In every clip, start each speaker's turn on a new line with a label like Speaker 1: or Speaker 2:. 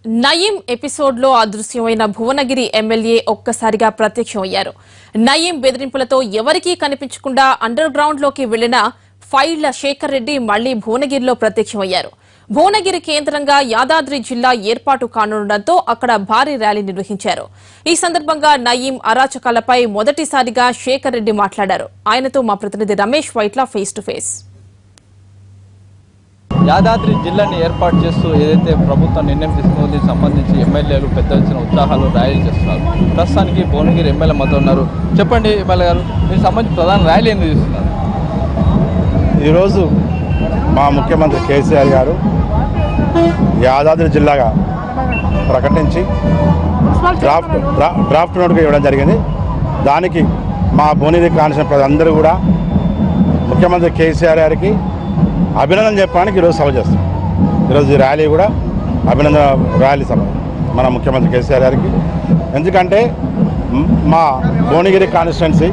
Speaker 1: Nayeem episode లో అదృశ్యమైన Bhuvanagiri MLA ఒక్కసారిగా ప్రత్యక్షమయ్యారు నయీం బెదిరింపులతో ఎవరికీ కనిపించకుండా అండర్ గ్రౌండ్ లోకి వెళ్లిన ఫైళ్ల శేఖర్ రెడ్డి మళ్లీ భువనగిరిలో ప్రత్యక్షమయ్యారు భువనగిరి కేంద్రంగా యాదాద్రి జిల్లా ఏర్పాటు కానుండటంతో అక్కడ భారీ ర్యాలీ నిర్వహించారు ఈ సందర్భంగా నయీం అరాచకాలపై మొదటిసారిగా శేఖర్ రెడ్డి మాట్లాడారు ఆయనతో మా ప్రతినిధి Ramesh Vaitla face to face
Speaker 2: Yadadri జిల్లాని ఏర్పాటు చేస్తూ ఏదైతే ప్రభుత్వం నిర్ణయం తీసుకుందో దీనికి సంబంధించి ఎమ్మెల్యేలు పెద్ద వచ్చిన ఉత్సాహాలు ర్యాలీ చేస్తున్నారు ప్రస్తుతానికి భువనగిరి ఎమ్మెల్యే మొత్తం ఉన్నారు చెప్పండి ఎమ్మెల్యే గారు దీనికి సంబంధించి ప్రధాన ర్యాలీ ఎందుకు చేస్తున్నారు
Speaker 3: ఈరోజు మా ముఖ్యమంత్రి కేసీఆర్ గారు యాదాద్రి జిల్లాగా ప్రకటించి డ్రాఫ్ట్ డ్రా- డ్రాఫ్ట్ నోటుగా ఇవ్వడం జరిగింది దానికి మా భువనగిరి కాన్స్టిట్యూషన్ ప్రజలందరూ కూడా ముఖ్యమంత్రి కేసీఆర్ గారికి అభినందన చెప్పడానికి ఈరోజు సభ చేస్తాం ఈరోజు ఈ ర్యాలీ కూడా అభినందన ర్యాలీ సభ మన ముఖ్యమంత్రి కేసీఆర్ గారికి ఎందుకంటే మ్- మా భువనగిరి కాన్స్టిట్యున్సీ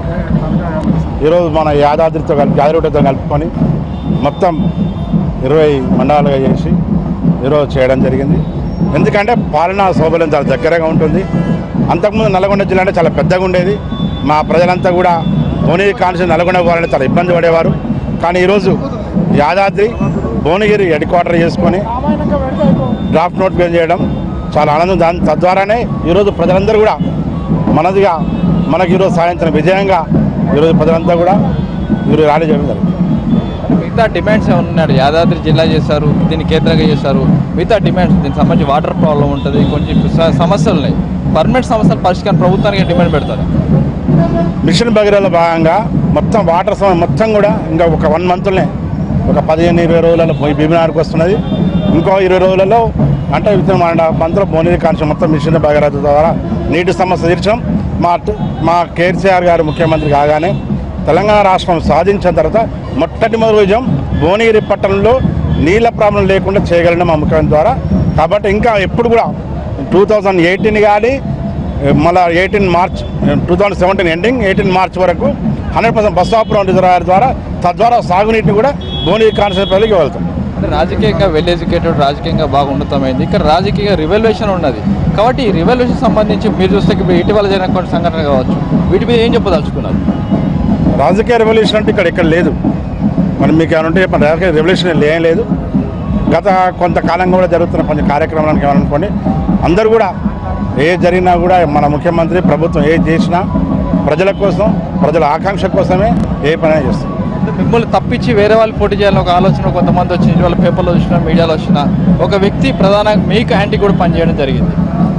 Speaker 3: ఈరోజు మన యాదాద్రితో కలిపి యాదగిరితో కలుపుకొని మొత్తం ఇరవై మండలాలుగా చేసి ఈరోజు చేయడం జరిగింది ఎందుకంటే పాలనా సౌబల్యం చాలా దగ్గరగా ఉంటుంది అంతకుముందు నల్గొండ జిల్లా అంటే చాలా పెద్దగా ఉండేది మా ప్రజలంతా కూడా భువనగిరి కాన్స్టిట్యూషన్ నల్గొండ పోవాలంటే చాలా ఇబ్బంది పడేవారు కానీ ఈరోజు యాదాద్రి భువనగిరి హెడ్ క్వార్టర్ చేసుకొని డ్రాఫ్ట్ నోట్ పేరు చేయడం చాలా ఆనందం దాని తద్వారానే ఈరోజు ప్రజలందరూ కూడా మనదిగా మనకి ఈరోజు సాయంత్రం విజయంగా ఈరోజు ప్రజలంతా కూడా ఈరోజు ర్యాలీ చేయడం జరిగింది
Speaker 2: మిగతా డిమాండ్స్ ఏమైనా ఉన్నాడు యాదాద్రి జిల్లా చేశారు దీన్ని కేంద్రంగా చేశారు మిగతా డిమాండ్స్ దీనికి సంబంధించి వాటర్ ప్రాబ్లం ఉంటుంది కొంచెం స- సమస్యలు ఉన్నాయి పర్మనెంట్ సమస్యల పరిష్కారం ప్రభుత్వానికి డిమాండ్ పెడతారు
Speaker 3: మిషన్ భగీరథలో భాగంగా మొత్తం వాటర్ సమయం మొత్తం కూడా ఇంకా ఒక వన్ మంత్లోనే ఒక పదిహేను ఇరవై రోజులలో పోయి భీమినార్కి వస్తున్నది ఇంకో ఇరవై రోజులలో అంటే విత్ వన్ అండ్ హాఫ్ మంత్లో భువనగిరి కాన్స్టిట్యూషన్ మొత్తం మిషన్ భగీరథ ద్వారా నీటి సమస్య తీర్చడం మా మా కేసీఆర్ గారు ముఖ్యమంత్రి కాగానే తెలంగాణ రాష్ట్రం సాధించిన తర్వాత మొట్టమొదటి విజయం భువనగిరి పట్టణంలో నీళ్ళ ప్రాబ్లం లేకుండా చేయగలిగిన మా ముఖ్యమంత్రి ద్వారా కాబట్టి ఇంకా ఎప్పుడు కూడా టూ థౌజండ్ ఎయిటీన్ కానీ మళ్ళీ eighteen March two thousand seventeen ending eighteen March వరకు హండ్రెడ్ పర్సెంట్ బస్సాపురం రిజర్వాయర్ ద్వారా తద్వారా సాగునీటిని కూడా భువనగిరి కాన్స్టిట్యూషన్ ప్రజలకు ఇవ్వగలుగుతాం
Speaker 2: అంటే రాజకీయంగా వెల్ ఎడ్యుకేటెడ్ రాజకీయంగా బాగా ఉన్నతమైంది ఇక్కడ రాజకీయ రివల్యూషన్ ఉన్నది కాబట్టి ఈ రివల్యూషన్ సంబంధించి మీరు చూస్తే ఇప్పుడు ఇటీవల జరిగిన కొన్ని సంఘటన కావచ్చు వీటి మీద ఏం చెప్పదలుచుకున్నారు
Speaker 3: రాజకీయ రెవల్యూషన్ అంటే ఇక్కడ ఇక్కడ లేదు మరి మీకు ఏమైనా ఉంటే చెప్పండి రాజకీయ రెవల్యూషన్ ఏం లేదు గత కొంతకాలంగా కూడా జరుగుతున్న కొన్ని కార్యక్రమాలకు ఏమనుకోండి అందరూ కూడా ఏ జరిగినా కూడా మన ముఖ్యమంత్రి ప్రభుత్వం ఏది చేసినా ప్రజల కోసం ప్రజల ఆకాంక్ష కోసమే ఏ పని చేస్తుంది
Speaker 2: అంటే మిమ్మల్ని తప్పించి వేరే వాళ్ళు పోటీ చేయాలని ఒక ఆలోచన కొంతమంది వచ్చింది వాళ్ళ పేపర్లో వచ్చిన మీడియాలో వచ్చిన ఒక వ్యక్తి ప్రధానంగా మీకు యాంటీ కూడా పనిచేయడం జరిగింది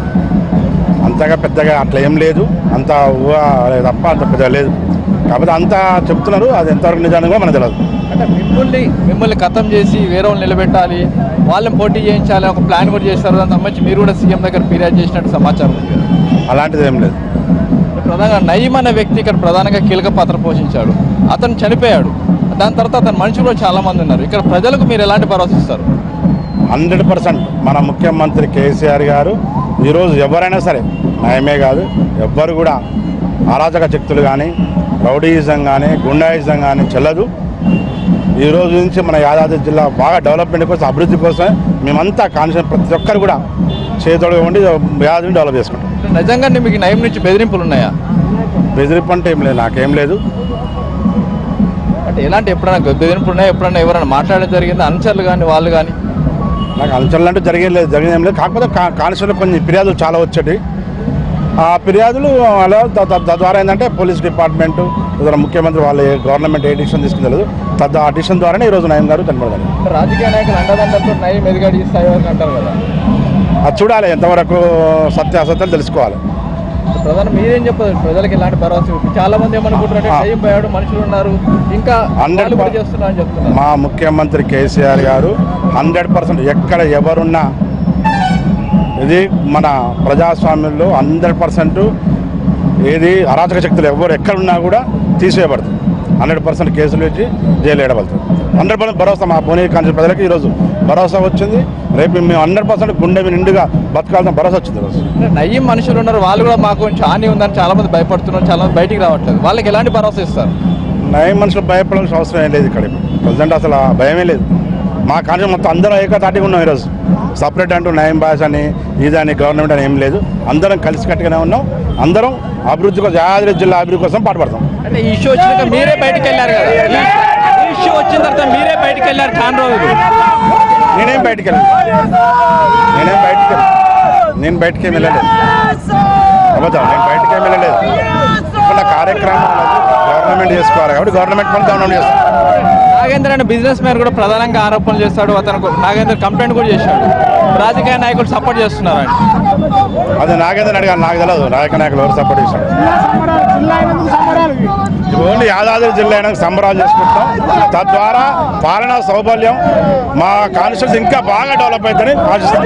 Speaker 3: అంతగా పెద్దగా అట్లా ఏం లేదు అంత ఊహ తప్ప అంత పెద్దగా లేదు కాకపోతే అంతా చెప్తున్నారు అది ఎంతవరకు నిజానికి మనకు తెలియదు
Speaker 2: అంటే మిమ్మల్ని మిమ్మల్ని ఖతం చేసి వేరే వాళ్ళు నిలబెట్టాలి వాళ్ళని పోటీ చేయించాలి ఒక ప్లాన్ కూడా చేస్తారు దానికి సంబంధించి మీరు కూడా సీఎం దగ్గర ఫిర్యాదు చేసినట్టు సమాచారం ఉంది కదా.
Speaker 3: అలాంటిది ఏం లేదు
Speaker 2: ప్రధానంగా నయీం అనే వ్యక్తి ఇక్కడ ప్రధానంగా కీలక పాత్ర పోషించాడు అతను చనిపోయాడు దాని తర్వాత అతని మనుషులు కూడా చాలా మంది ఉన్నారు ఇక్కడ ప్రజలకు మీరు ఎలాంటి భరోసా ఇస్తారు
Speaker 3: హండ్రెడ్ పర్సెంట్ మన ముఖ్యమంత్రి కేసీఆర్ గారు ఈరోజు ఎవరైనా సరే నయమే కాదు ఎవ్వరు కూడా అరాచక శక్తులు కానీ రౌడీయిజం కానీ గుండాయిజం కానీ చెల్లదు ఈ రోజు నుంచి మన యాదాద్రి జిల్లా బాగా డెవలప్మెంట్ కోసం అభివృద్ధి కోసమే మేమంతా కాన్షియస్ ప్రతి ఒక్కరు కూడా చేతోడుగా ఉండి యాదాద్రిని డెవలప్ చేసుకుంటాం
Speaker 2: నిజంగానే మీకు నయం నుంచి బెదిరింపులు ఉన్నాయా
Speaker 3: బెదిరింపు అంటే ఏం లేదు నాకేం లేదు
Speaker 2: అంటే ఎలాంటి ఎప్పుడైనా బెదిరింపులు ఉన్నాయా ఎప్పుడైనా ఎవరైనా మాట్లాడడం జరిగింది అనుచరులు కానీ వాళ్ళు కానీ
Speaker 3: నాకు అంచనాలు అంటే జరిగేది లేదు జరిగింది ఏం లేదు కాకపోతే కానిస్టేబుల్ కొన్ని ఫిర్యాదులు చాలా వచ్చేటి ఆ ఫిర్యాదులు అలా ద- ద- తద్వారా ఏంటంటే పోలీస్ డిపార్ట్మెంట్ ఇతర ముఖ్యమంత్రి వాళ్ళ ఏ- గవర్నమెంట్ ఏ డిసిషన్ తీసుకుంటలేదు తద్వా ఆ డిసిషన్ ద్వారానే ఈరోజు నయం గారు చనిపోతారు
Speaker 2: రాజకీయ నాయకులు అండదండలతో నయం ఎదిగాడి స్థాయి వరకు అంటారు కదా
Speaker 3: అది చూడాలి ఎంతవరకు సత్య అసత్యాలు తెలుసుకోవాలి
Speaker 2: ప్రధాన మీరేం చెప్పదు ప్రజలకు ఎలాంటి భరోసా ఇవ్వదు. చాలా మంది ఏమనుకుంటారంటే
Speaker 3: ఆ.
Speaker 2: నయం పోయాడు మనుషులు ఉన్నారు ఇంకా
Speaker 3: హండ్రెడ్
Speaker 2: వాళ్ళు కూడా చేస్తున్నారు అని చెప్తున్నారు
Speaker 3: మా ముఖ్యమంత్రి కేసీఆర్ గారు హండ్రెడ్ పర్సెంట్ ఎక్కడ ఎవరున్నా ఇది మన ప్రజాస్వామ్యంలో హండ్రెడ్ పర్సెంట్ ఏది అరాచక శక్తులు ఎవరు ఎక్కడున్నా కూడా తీసివేయబడుతుంది హండ్రెడ్ పర్సెంట్ కేసులు ఇచ్చి జైలు వేయబడుతుంది హండ్రెడ్ పర్సెంట్ భరోసా మా పూణే కాన్స్టిట్యూషన్ ప్రజలకు ఈరోజు భరోసా వచ్చింది రేపు మేము హండ్రెడ్ పర్సెంట్ గుండె మీద నిండుగా బతకాల్సిన భరోసా వచ్చింది ఈరోజు
Speaker 2: అంటే నయ్యం మనుషులు ఉన్నారు వాళ్ళు కూడా మాకు కొంచెం హాని ఉందని చాలా మంది భయపడుతున్నారు చాలా మంది బయటికి రావట్లేదు వాళ్ళకి ఎలాంటి భరోసా ఇస్తారు
Speaker 3: నయం మనుషులు భయపడాల్సిన అవసరం ఏం లేదు ఇక్కడ ప్రజెంట్ అసలు ఆ భయమే లేదు మా కాన్స్టిట్యూషన్ మొత్తం అందరూ ఏకతాటిగా ఉన్నాం ఈరోజు సపరేట్ అంటూ నయం భాష అని ఇదని గవర్నమెంట్ అని ఏం లేదు అందరం కలిసికట్టుగానే ఉన్నాం అందరం అభివృద్ధి కోసం యాదాద్రి జిల్లా అభివృద్ధి కోసం పాటుపడతాం
Speaker 2: అంటే ఈ ఇష్యూ వచ్చినాక మీరే బయటకు వెళ్ళారు కదా ఈ- ఈ ఇష్యూ వచ్చిన తర్వాత మీరే బయటకు వెళ్ళారు చాలా రోజులు
Speaker 3: నేనేం బయటికి వెళ్ళాను నేనేం బయటికి వెళ్ళను. నేను బయటికి ఏమి వెళ్ళలేదు అబద్ధం నేను బయటికి ఏమి వెళ్ళలేదు ఇక్కడ కార్యక్రమాలు గవర్నమెంట్ చేసుకోవాలి కాబట్టి గవర్నమెంట్ పని గవర్నమెంట్ చేస్తుంది
Speaker 2: నాగేంద్ర అనే బిజినెస్ మ్యాన్ కూడా ప్రధానంగా ఆరోపణలు చేస్తాడు అతను నాగేంద్ర కంప్లైంట్ కూడా చేశాడు రాజకీయ నాయకులు సపోర్ట్ చేస్తున్నారు
Speaker 3: అది నాగేంద్ర అడిగాను నాకు తెలియదు నాయక నాయకులు ఎవరు సపోర్ట్ చేశారు ఇది ఓన్లీ యాదాద్రి జిల్లా అయినా సంబరాలు చేసుకుంటాం తద్వారా పాలనా సౌబల్యం మా కాన్స్టిట్యూన్స్ ఇంకా బాగా డెవలప్ అవుతుందని ఆశిస్తాం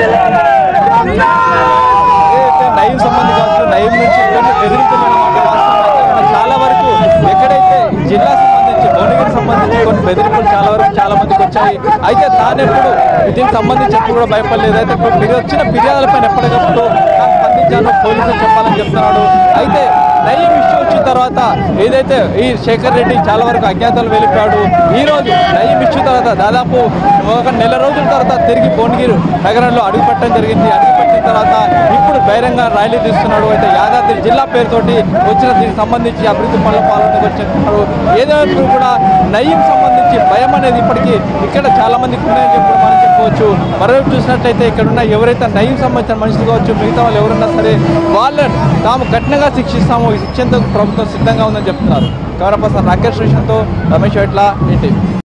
Speaker 2: ఏదైతే నయం సంబంధి కావచ్చు నయం నుంచి కొన్ని బెదిరింపులు ఉన్నటువంటి వాస్తవం అయితే ఇక్కడ చాలా వరకు ఎక్కడైతే ఈ జిల్లా సంబంధించి భువనగిరి సంబంధించి కొన్ని బెదిరింపులు చాలా వరకు చాలా మందికి వచ్చాయి అయితే తాను ఎప్పుడు దీనికి సంబంధించి ఎప్పుడు కూడా భయపడలేదు అయితే ఇప్పుడు మీరు వచ్చిన ఫిర్యాదులపైన ఎప్పటికప్పుడు తాను స్పందించాను పోలీసులు చెప్పాలని చెప్తున్నాడు అయితే నయం ఇష్యూ వచ్చిన తర్వాత ఏదైతే ఈ శేఖర్ రెడ్డి చాలా వరకు అజ్ఞాతాలు వెళ్ళిపోయాడు ఈ రోజు నయం ఇష్యూ తర్వాత దాదాపు ఒక నెల రోజుల తర్వాత తిరిగి భువనగిరి నగరంలో అడుగుపెట్టడం జరిగింది అడుగుపెట్టిన తర్వాత ఇప్పుడు బహిరంగ ర్యాలీ తీస్తున్నాడు అయితే యాదాద్రి జిల్లా పేరుతోటి వచ్చిన దీనికి సంబంధించి అభివృద్ధి పనుల పాలనకు వచ్చినప్పుడు ఏదైనా కూడా నయం సంబంధించి భయం అనేది ఇప్పటికీ ఇక్కడ చాలా మందికి ఉన్నాయని చెప్పి కూడా మనం చెప్పవచ్చు మరోవైపు చూసినట్లయితే ఇక్కడ ఉన్న ఎవరైతే నయం సంబంధించిన మనుషులు కావచ్చు మిగతా వాళ్ళు ఎవరున్నా సరే వాళ్ళని తాము కఠినంగా శిక్షిస్తాము ఈ శిక్షంతో ప్రభుత్వం సిద్ధంగా ఉందని చెప్తున్నారు కెమెరా పర్సన్ రాకేష్ రేషన్తో రమేష్ ఎట్లా ఏంటి